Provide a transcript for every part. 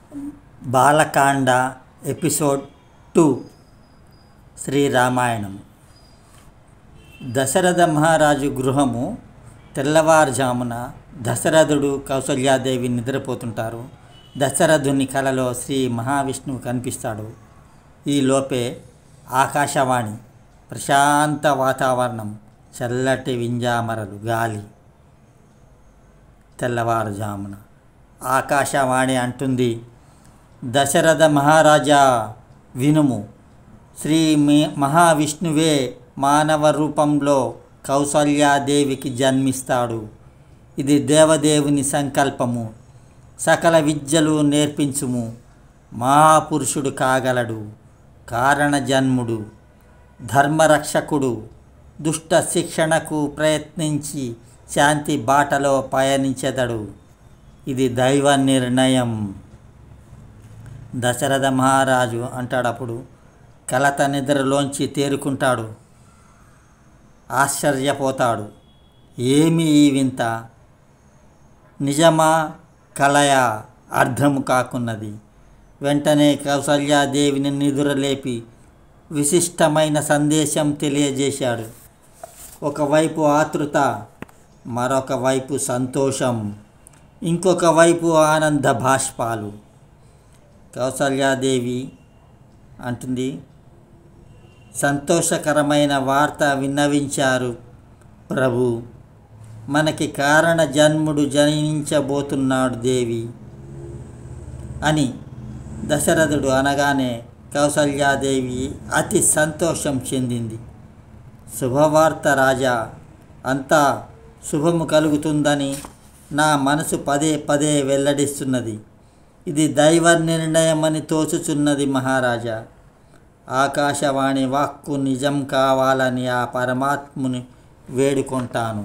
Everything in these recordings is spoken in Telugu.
బాలకాండ ఎపిసోడ్ టూ శ్రీరామాయణం దశరథ మహారాజు గృహము తెల్లవారుజామున దశరథుడు కౌసల్యాదేవి నిద్రపోతుంటారు దశరథుని కలలో శ్రీ మహావిష్ణువు కనిపిస్తాడు ఈ లోపే ఆకాశవాణి ప్రశాంత వాతావరణం చల్లటి వింజామరలు గాలి తెల్లవారుజామున ఆకాశవాణి అంటుంది దశరథ మహారాజా వినుము శ్రీ మీ మహావిష్ణువే మానవ రూపంలో కౌసల్యాదేవికి జన్మిస్తాడు ఇది దేవదేవుని సంకల్పము సకల విద్యలు నేర్పించుము మహాపురుషుడు కాగలడు కారణ జన్ముడు ధర్మరక్షకుడు దుష్ట శిక్షణకు ప్రయత్నించి శాంతి బాటలో పయనించెదడు ఇది దైవ నిర్ణయం దశరథ మహారాజు అంటాడప్పుడు కలత నిద్రలోంచి తేరుకుంటాడు ఆశ్చర్యపోతాడు ఏమి ఈ వింత నిజమా కలయా అర్థము కాకున్నది వెంటనే కౌసల్యాదేవిని నిదురలేపి విశిష్టమైన సందేశం తెలియజేశాడు ఒకవైపు ఆతృత మరొక వైపు సంతోషం ఇంకొక వైపు ఆనంద భాష్పాలు కౌసల్యాదేవి అంటుంది సంతోషకరమైన వార్త విన్నవించారు ప్రభు మనకి కారణ జన్ముడు జనించబోతున్నాడు దేవి అని దశరథుడు అనగానే కౌసల్యాదేవి అతి సంతోషం చెందింది శుభవార్త రాజా అంతా శుభము కలుగుతుందని నా మనసు పదే పదే వెల్లడిస్తున్నది ఇది దైవ నిర్ణయమని తోచుచున్నది మహారాజా ఆకాశవాణి వాక్కు నిజం కావాలని ఆ పరమాత్ముని వేడుకుంటాను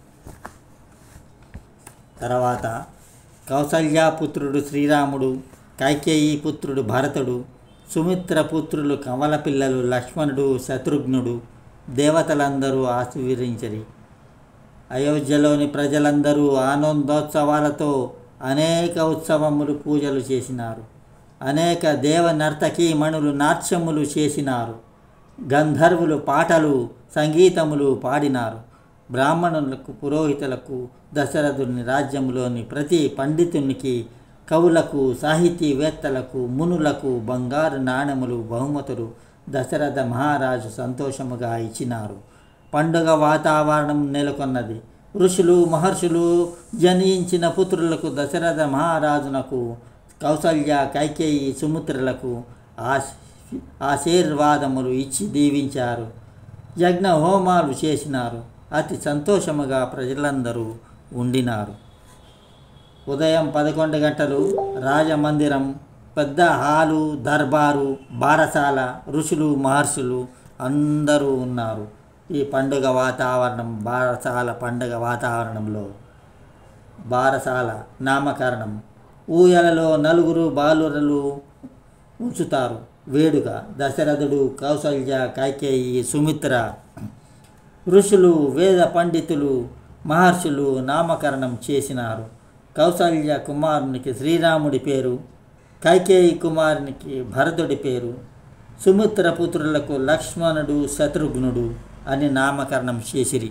తర్వాత కౌసల్యాపుత్రుడు శ్రీరాముడు కైకేయి పుత్రుడు భరతుడు సుమిత్ర పుత్రులు కమల పిల్లలు లక్ష్మణుడు శత్రుఘ్నుడు దేవతలందరూ ఆశీర్వదించరి అయోధ్యలోని ప్రజలందరూ ఆనందోత్సవాలతో అనేక ఉత్సవములు పూజలు చేసినారు అనేక దేవ నర్తకీమణులు నాట్యములు చేసినారు గంధర్వులు పాటలు సంగీతములు పాడినారు బ్రాహ్మణులకు పురోహితులకు దశరథుని రాజ్యములోని ప్రతి పండితునికి కవులకు సాహితీవేత్తలకు మునులకు బంగారు నాణెములు బహుమతులు దశరథ మహారాజు సంతోషముగా ఇచ్చినారు పండుగ వాతావరణం నెలకొన్నది ఋషులు మహర్షులు జనించిన పుత్రులకు దశరథ మహారాజునకు కౌసల్య కైకేయి సుమిత్రులకు ఆశ ఆశీర్వాదములు ఇచ్చి దీవించారు యజ్ఞ హోమాలు చేసినారు అతి సంతోషముగా ప్రజలందరూ ఉండినారు ఉదయం పదకొండు గంటలు రాజమందిరం పెద్ద హాలు దర్బారు బారసాల ఋషులు మహర్షులు అందరూ ఉన్నారు ఈ పండుగ వాతావరణం బారసాల పండుగ వాతావరణంలో బారసాల నామకరణం ఊయలలో నలుగురు బాలురలు ఉంచుతారు వేడుక దశరథుడు కౌసల్య కైకేయి సుమిత్ర ఋషులు వేద పండితులు మహర్షులు నామకరణం చేసినారు కౌసల్య కుమారునికి శ్రీరాముడి పేరు కైకేయి కుమారునికి భరతుడి పేరు సుమిత్ర పుత్రులకు లక్ష్మణుడు శత్రుఘ్నుడు అని నామకరణం చేసిరి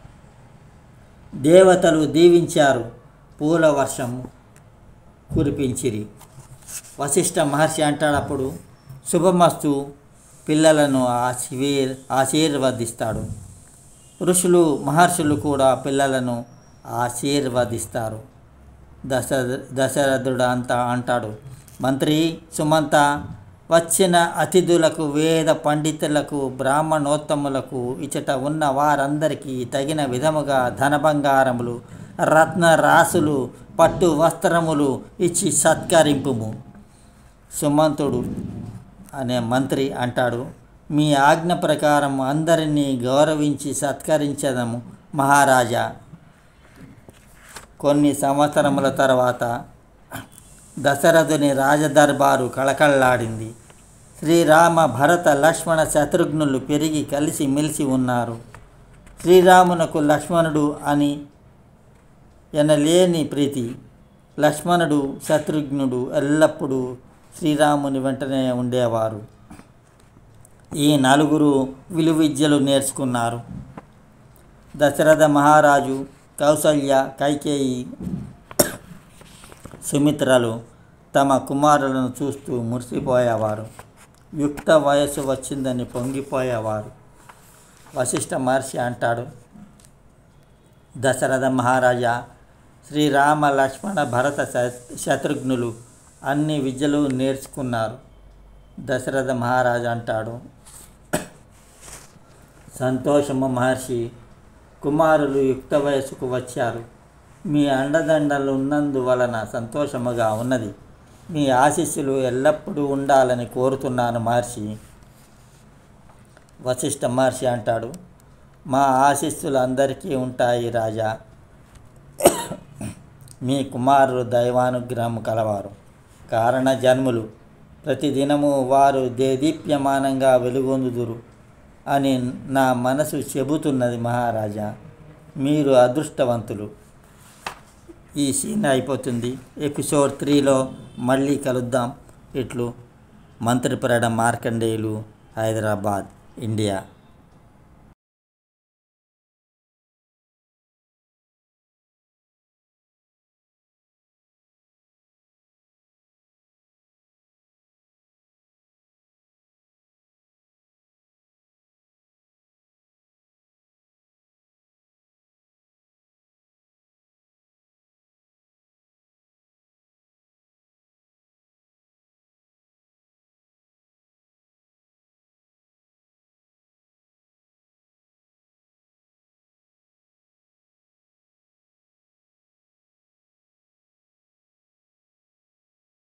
దేవతలు దీవించారు పూల వర్షం కురిపించిరి వశిష్ఠ మహర్షి అంటాడప్పుడు శుభమస్తు పిల్లలను ఆశీర్ ఆశీర్వదిస్తాడు ఋషులు మహర్షులు కూడా పిల్లలను ఆశీర్వదిస్తారు దశ దశరథుడు అంతా అంటాడు మంత్రి సుమంత వచ్చిన అతిథులకు వేద పండితులకు బ్రాహ్మణోత్తములకు ఇచ్చట ఉన్న వారందరికీ తగిన విధముగా ధనబంగారములు రత్న రాసులు పట్టు వస్త్రములు ఇచ్చి సత్కరింపుము సుమంతుడు అనే మంత్రి అంటాడు మీ ఆజ్ఞ ప్రకారం అందరినీ గౌరవించి సత్కరించదము మహారాజా కొన్ని సంవత్సరముల తర్వాత దశరథుని రాజదర్బారు కళకళలాడింది శ్రీరామ భరత లక్ష్మణ శత్రుఘ్నులు పెరిగి కలిసి మెలిసి ఉన్నారు శ్రీరామునకు లక్ష్మణుడు అని ఎనలేని ప్రీతి లక్ష్మణుడు శత్రుఘ్నుడు ఎల్లప్పుడూ శ్రీరాముని వెంటనే ఉండేవారు ఈ నలుగురు విలువిద్యలు నేర్చుకున్నారు దశరథ మహారాజు కౌసల్య కైకేయి సుమిత్రలు తమ కుమారులను చూస్తూ మురిసిపోయేవారు యుక్త వయస్సు వచ్చిందని పొంగిపోయేవారు వశిష్ఠ మహర్షి అంటాడు దశరథ మహారాజా శ్రీరామ లక్ష్మణ భరత శ- శత్రుఘ్నులు అన్ని విద్యలు నేర్చుకున్నారు దశరథ మహారాజు అంటాడు సంతోషము మహర్షి కుమారులు యుక్త వయసుకు వచ్చారు మీ అండదండలు ఉన్నందువలన సంతోషముగా ఉన్నది మీ ఆశీస్సులు ఎల్లప్పుడూ ఉండాలని కోరుతున్నాను మహర్షి వశిష్ఠ మహర్షి అంటాడు మా ఆశీస్సులు అందరికీ ఉంటాయి రాజా మీ కుమారులు దైవానుగ్రహం కలవారు కారణ జన్ములు ప్రతిదినము వారు దేదీప్యమానంగా వెలుగొందుదురు అని నా మనసు చెబుతున్నది మహారాజా మీరు అదృష్టవంతులు ఈ సీన్ అయిపోతుంది ఎపిసోడ్ త్రీలో మళ్ళీ కలుద్దాం ఇట్లు మంత్రిపరడ మార్కండేయులు హైదరాబాద్ ఇండియా